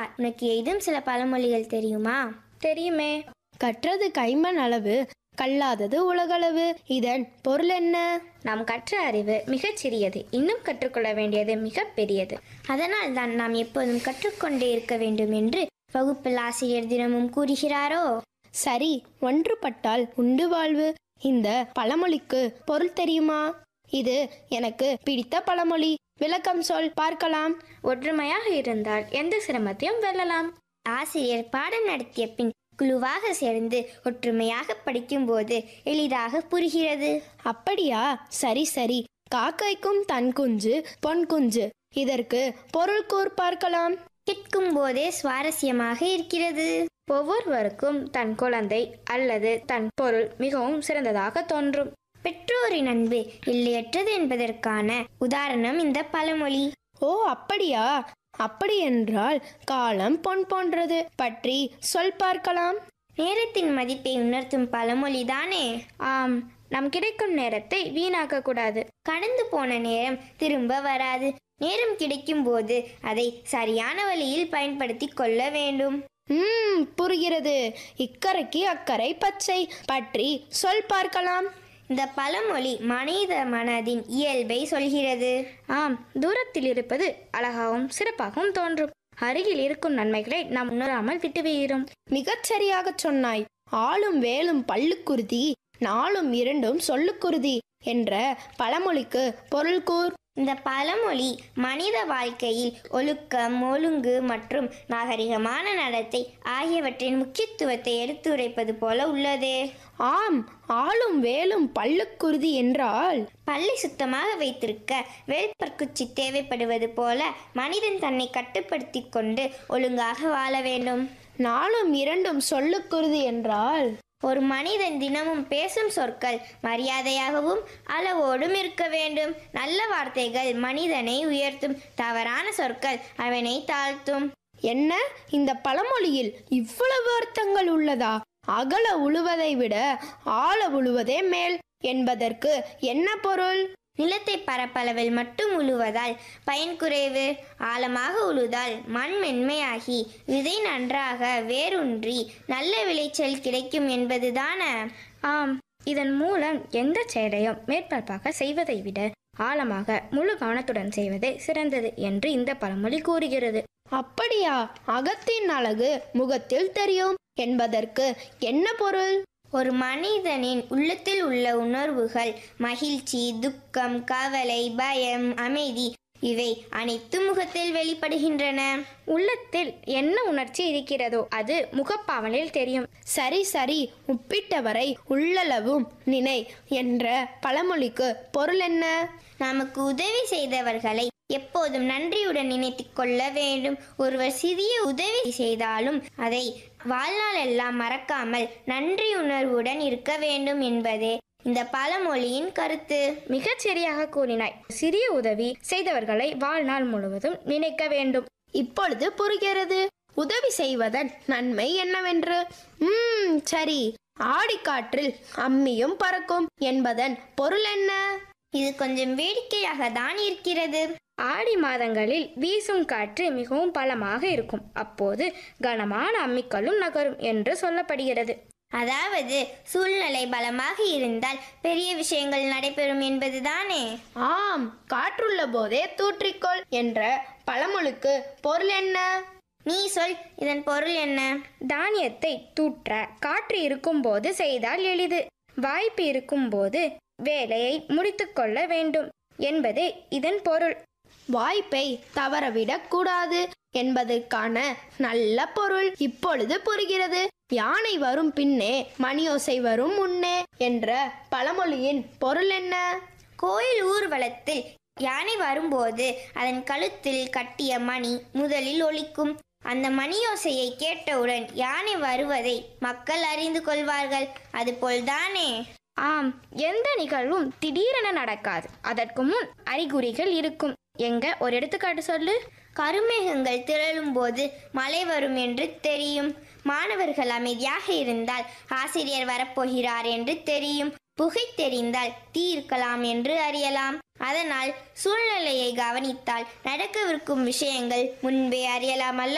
உனக்கு ஏதும் சில பழமொழிகள் தெரியுமா தெரியுமே கற்றது கைமண் அளவு கல்லாதது உலகளவு இதன் பொருள் என்ன நாம் கற்ற அறிவு மிகச் சிறியது இன்னும் கற்றுக்கொள்ள வேண்டியது மிக பெரியது அதனால் தான் நாம் எப்போதும் கற்றுக்கொண்டே இருக்க வேண்டும் என்று வகுப்பில் ஆசிரியர் தினமும் கூறுகிறாரோ சரி ஒன்றுபட்டால் உண்டு வாழ்வு இந்த பழமொழிக்கு பொருள் தெரியுமா இது எனக்கு பிடித்த பழமொழி விளக்கம் சொல் பார்க்கலாம் ஒற்றுமையாக இருந்தால் எந்த சிரமத்தையும் வெல்லலாம் ஆசிரியர் பாடம் நடத்திய பின் குழுவாக சேர்ந்து ஒற்றுமையாக படிக்கும்போது எளிதாக புரிகிறது அப்படியா சரி சரி காக்கைக்கும் தன் குஞ்சு பொன் குஞ்சு இதற்கு பொருள் கூர் பார்க்கலாம் கேட்கும் போதே சுவாரஸ்யமாக இருக்கிறது ஒவ்வொருவருக்கும் தன் குழந்தை அல்லது தன் பொருள் மிகவும் சிறந்ததாக தோன்றும் பெற்றோரின் அன்பு எல்லையற்றது என்பதற்கான உதாரணம் இந்த பழமொழி ஓ அப்படியா அப்படி என்றால் காலம் பொன் போன்றது பற்றி சொல் பார்க்கலாம் நேரத்தின் மதிப்பை உணர்த்தும் பழமொழி தானே ஆம் நம் கிடைக்கும் நேரத்தை வீணாக்க கூடாது கடந்து போன நேரம் திரும்ப வராது நேரம் கிடைக்கும் போது அதை சரியான வழியில் பயன்படுத்தி கொள்ள வேண்டும் ம் புரிகிறது இக்கரைக்கு அக்கறை பச்சை பற்றி சொல் பார்க்கலாம் இந்த பழமொழி மனித மனதின் இயல்பை சொல்கிறது ஆம் தூரத்தில் இருப்பது அழகாகவும் சிறப்பாகவும் தோன்றும் அருகில் இருக்கும் நன்மைகளை நாம் உணராமல் விட்டுவிடுகிறோம் மிகச் சரியாகச் சொன்னாய் ஆளும் வேலும் பல்லுக்குருதி நாளும் இரண்டும் சொல்லுக்குருதி என்ற பழமொழிக்கு பொருள் கூர் இந்த பழமொழி மனித வாழ்க்கையில் ஒழுக்கம் ஒழுங்கு மற்றும் நாகரிகமான நடத்தை ஆகியவற்றின் முக்கியத்துவத்தை எடுத்துரைப்பது போல உள்ளது ஆம் ஆளும் வேலும் பல்லுக்குருதி என்றால் பல்லை சுத்தமாக வைத்திருக்க வேல்பற்குச்சி தேவைப்படுவது போல மனிதன் தன்னை கட்டுப்படுத்தி கொண்டு ஒழுங்காக வாழ வேண்டும் நாளும் இரண்டும் சொல்லுக்குருதி என்றால் ஒரு மனிதன் தினமும் பேசும் சொற்கள் மரியாதையாகவும் அளவோடும் இருக்க வேண்டும் நல்ல வார்த்தைகள் மனிதனை உயர்த்தும் தவறான சொற்கள் அவனை தாழ்த்தும் என்ன இந்த பழமொழியில் இவ்வளவு அர்த்தங்கள் உள்ளதா அகல உழுவதை விட ஆழ உழுவதே மேல் என்பதற்கு என்ன பொருள் நிலத்தை பரப்பளவில் மட்டும் உழுவதால் பயன் குறைவு ஆழமாக உழுதால் மண் மென்மையாகி விதை நன்றாக வேரூன்றி நல்ல விளைச்சல் கிடைக்கும் என்பதுதான ஆம் இதன் மூலம் எந்த செயலையும் மேற்பரப்பாக செய்வதை விட ஆழமாக முழு கவனத்துடன் செய்வதே சிறந்தது என்று இந்த பழமொழி கூறுகிறது அப்படியா அகத்தின் அழகு முகத்தில் தெரியும் என்பதற்கு என்ன பொருள் ஒரு மனிதனின் உள்ளத்தில் உள்ள உணர்வுகள் மகிழ்ச்சி துக்கம் கவலை பயம் அமைதி இவை அனைத்தும் முகத்தில் வெளிப்படுகின்றன உள்ளத்தில் என்ன உணர்ச்சி இருக்கிறதோ அது முகப்பாவனில் தெரியும் சரி சரி உப்பிட்டவரை உள்ளளவும் நினை என்ற பழமொழிக்கு பொருள் என்ன நமக்கு உதவி செய்தவர்களை எப்போதும் நன்றியுடன் நினைத்துக் கொள்ள வேண்டும் ஒருவர் சிறிய உதவி செய்தாலும் அதை வாழ்நாள் எல்லாம் மறக்காமல் நன்றி உணர்வுடன் இருக்க வேண்டும் என்பதே இந்த பழமொழியின் கருத்து மிகச் சரியாக கூறினாய் சிறிய உதவி செய்தவர்களை வாழ்நாள் முழுவதும் நினைக்க வேண்டும் இப்பொழுது புரிகிறது உதவி செய்வதன் நன்மை என்னவென்று ம் சரி ஆடிக்காற்றில் அம்மியும் பறக்கும் என்பதன் பொருள் என்ன இது கொஞ்சம் வேடிக்கையாக தான் இருக்கிறது ஆடி மாதங்களில் வீசும் காற்று மிகவும் பலமாக இருக்கும் அப்போது கனமான அம்மிக்கல்லும் நகரும் என்று சொல்லப்படுகிறது அதாவது சூழ்நிலை பலமாக இருந்தால் பெரிய விஷயங்கள் நடைபெறும் என்பதுதானே ஆம் காற்றுள்ள போதே தூற்றிக்கொள் என்ற பழமொழிக்கு பொருள் என்ன நீ சொல் இதன் பொருள் என்ன தானியத்தை தூற்ற காற்று இருக்கும்போது செய்தால் எளிது வாய்ப்பு இருக்கும்போது வேலையை முடித்துக்கொள்ள வேண்டும் என்பதே இதன் பொருள் வாய்ப்பை தவறவிடக் கூடாது என்பதற்கான நல்ல பொருள் இப்பொழுது புரிகிறது யானை வரும் பின்னே மணியோசை வரும் முன்னே என்ற பழமொழியின் பொருள் என்ன கோயில் ஊர்வலத்தில் யானை வரும்போது அதன் கழுத்தில் கட்டிய மணி முதலில் ஒலிக்கும் அந்த மணியோசையை கேட்டவுடன் யானை வருவதை மக்கள் அறிந்து கொள்வார்கள் அதுபோல்தானே ஆம் எந்த நிகழ்வும் திடீரென நடக்காது அதற்கு முன் அறிகுறிகள் இருக்கும் எங்க ஒரு எடுத்துக்காட்டு சொல்லு கருமேகங்கள் திரளும் போது மழை வரும் என்று தெரியும் மாணவர்கள் அமைதியாக இருந்தால் ஆசிரியர் வரப்போகிறார் என்று தெரியும் புகை தெரிந்தால் தீ இருக்கலாம் என்று அறியலாம் அதனால் சூழ்நிலையை கவனித்தால் நடக்கவிருக்கும் விஷயங்கள் முன்பே அறியலாம் அல்ல